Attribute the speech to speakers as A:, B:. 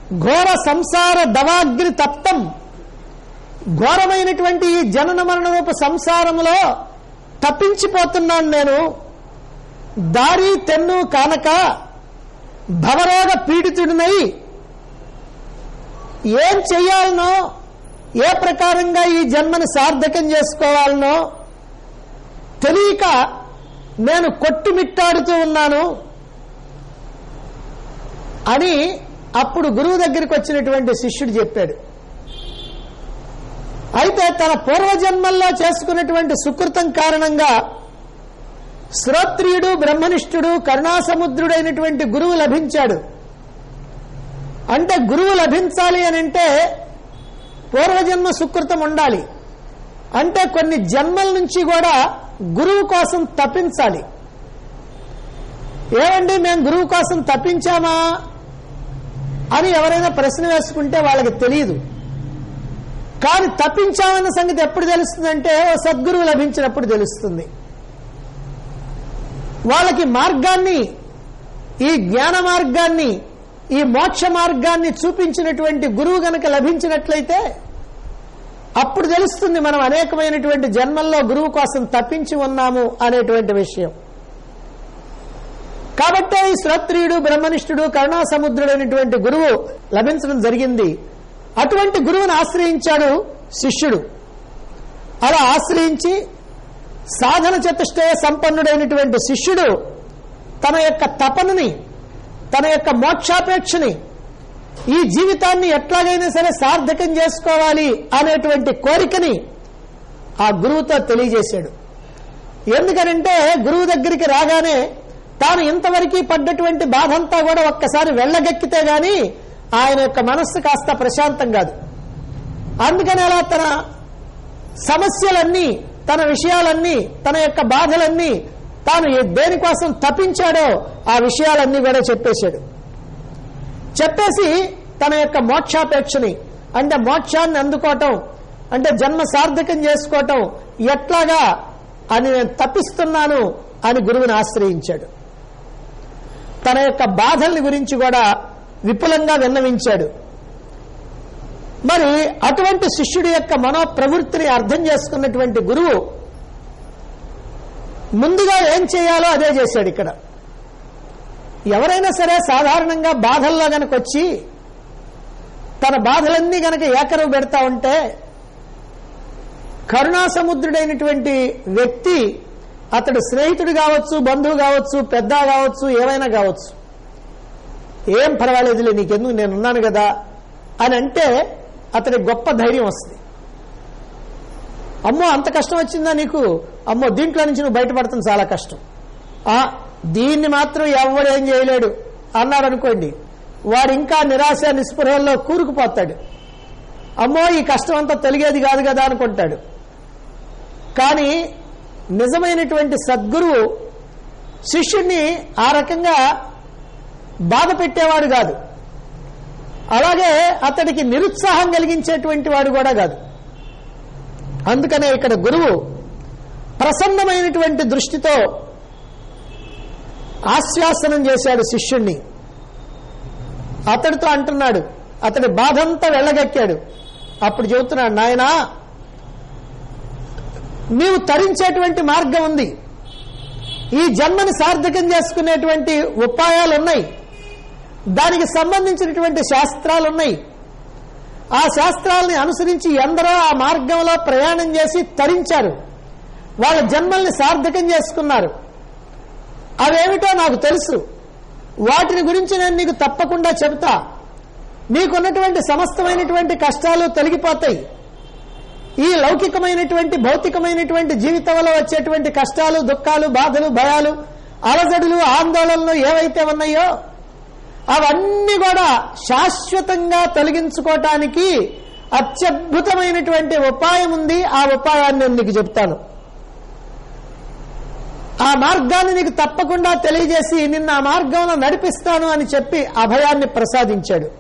A: ఘోర సంసార దవాగ్ని తప్తం ఘోరమైనటువంటి ఈ జనన మరణ రూప సంసారములో తప్పించిపోతున్నాను నేను దారి తెన్ను కానక భవరోగ పీడితుడినై ఏం చెయ్యాలనో ఏ ప్రకారంగా ఈ జన్మను సార్థకం చేసుకోవాలనో తెలియక నేను కొట్టుమిట్టాడుతూ ఉన్నాను అని అప్పుడు గురువు దగ్గరికి వచ్చినటువంటి శిష్యుడు చెప్పాడు అయితే తన పూర్వజన్మల్లో చేసుకున్నటువంటి సుకృతం కారణంగా శ్రోత్రియుడు బ్రహ్మనిష్ఠుడు కరుణాసముద్రుడైనటువంటి గురువు లభించాడు అంటే గురువు లభించాలి అని అంటే పూర్వజన్మ సుకృతం ఉండాలి అంటే కొన్ని జన్మల నుంచి కూడా గురువు కోసం తప్పించాలి ఏమండి మేము గురువు కోసం తప్పించామా అని ఎవరైనా ప్రశ్న వేసుకుంటే వాళ్ళకి తెలియదు కానీ తప్పించామన్న సంగతి ఎప్పుడు తెలుస్తుందంటే ఓ సద్గురువు లభించినప్పుడు తెలుస్తుంది వాళ్ళకి మార్గాన్ని ఈ జ్ఞాన మార్గాన్ని ఈ మోక్ష మార్గాన్ని చూపించినటువంటి గురువు గనక లభించినట్లయితే అప్పుడు తెలుస్తుంది మనం అనేకమైనటువంటి జన్మల్లో గురువు కోసం తప్పించి ఉన్నాము అనేటువంటి విషయం కాబట్టే ఈ శ్రోత్రియుడు బ్రహ్మనిష్ఠుడు కరుణాసముద్రుడైనటువంటి గురువు లభించడం జరిగింది అటువంటి గురువుని ఆశ్రయించాడు శిష్యుడు అలా ఆశ్రయించి సాధన చతుష్టయ సంపన్నుడైనటువంటి శిష్యుడు తన యొక్క తపనని తన యొక్క మోక్షాపేక్షని ఈ జీవితాన్ని ఎట్లాగైనా సరే సార్థకం చేసుకోవాలి అనేటువంటి కోరికని ఆ గురువుతో తెలియజేశాడు ఎందుకనంటే గురువు దగ్గరికి రాగానే తాను ఇంతవరకు పడ్డటువంటి బాధంతా కూడా ఒక్కసారి వెళ్ళగక్కితే గాని ఆయన యొక్క మనస్సు కాస్త ప్రశాంతం కాదు అందుకని అలా తన సమస్యలన్నీ తన విషయాలన్నీ తన యొక్క బాధలన్నీ తాను ఏ- దేనికోసం తప్పించాడో ఆ విషయాలన్నీ కూడా చెప్పేశాడు చెప్పేసి తన యొక్క మోక్షాపేక్షని అంటే మోక్షాన్ని అందుకోవటం అంటే జన్మ సార్థకం చేసుకోవటం ఎట్లాగా అని నేను తప్పిస్తున్నాను అని గురువుని ఆశ్రయించాడు తన యొక్క బాధల్ని గురించి కూడా విపులంగా విన్నవించాడు మరి అటువంటి శిష్యుడి యొక్క మనో ప్రవృత్తిని అర్థం చేసుకున్నటువంటి గురువు ముందుగా ఏం చేయాలో అదే చేశాడు ఇక్కడ ఎవరైనా సరే సాధారణంగా బాధల్లో గనక వచ్చి తన బాధలన్నీ గనక ఏకరువు పెడతా ఉంటే కరుణాసముద్రుడైనటువంటి వ్యక్తి అతడు స్నేహితుడు కావచ్చు బంధువు కావచ్చు పెద్ద కావచ్చు ఏమైనా కావచ్చు ఏం పర్వాలేదులే నీకెందుకు నేనున్నాను కదా అని అంటే అతడి గొప్ప ధైర్యం వస్తుంది అమ్మో అంత కష్టం వచ్చిందా నీకు అమ్మో దీంట్లో నుంచి నువ్వు బయటపడతాం చాలా కష్టం ఆ దీన్ని మాత్రం ఎవడు ఏం చేయలేడు అన్నాడు అనుకోండి వాడు ఇంకా నిరాశ నిస్పృహల్లో కూరుకుపోతాడు అమ్మో ఈ కష్టం అంతా తొలిగేది కాదు కదా అనుకుంటాడు కానీ నిజమైనటువంటి సద్గురువు శిష్యుణ్ణి ఆ రకంగా బాధ పెట్టేవాడు కాదు అలాగే అతడికి నిరుత్సాహం కలిగించేటువంటి వాడు కూడా కాదు అందుకనే ఇక్కడ గురువు ప్రసన్నమైనటువంటి దృష్టితో ఆశ్వాసనం చేశాడు శిష్యుణ్ణి అతడితో అంటున్నాడు అతడి బాధంతా వెళ్ళగక్కాడు అప్పుడు చెబుతున్నాడు నాయనా నీవు తరించేటువంటి మార్గం ఉంది ఈ జన్మని సార్థకం చేసుకునేటువంటి ఉపాయాలు ఉన్నాయి దానికి సంబంధించినటువంటి శాస్త్రాలు ఉన్నాయి ఆ శాస్త్రాలని అనుసరించి ఎందరో ఆ మార్గంలో ప్రయాణం చేసి తరించారు వాళ్ళ జన్మల్ని సార్థకం చేసుకున్నారు అవేమిటో నాకు తెలుసు వాటిని గురించి నేను నీకు తప్పకుండా చెబుతా నీకున్నటువంటి సమస్తమైనటువంటి కష్టాలు తొలగిపోతాయి ఈ లౌకికమైనటువంటి భౌతికమైనటువంటి జీవితంలో వచ్చేటువంటి కష్టాలు దుఃఖాలు బాధలు భయాలు అలజడులు ఆందోళనలు ఏవైతే ఉన్నాయో అవన్నీ కూడా శాశ్వతంగా తొలగించుకోవటానికి అత్యద్భుతమైనటువంటి ఉపాయం ఉంది ఆ ఉపాయాన్ని నేను నీకు చెప్తాను ఆ మార్గాన్ని నీకు తప్పకుండా తెలియజేసి నిన్న ఆ మార్గంలో నడిపిస్తాను అని చెప్పి అభయాన్ని ప్రసాదించాడు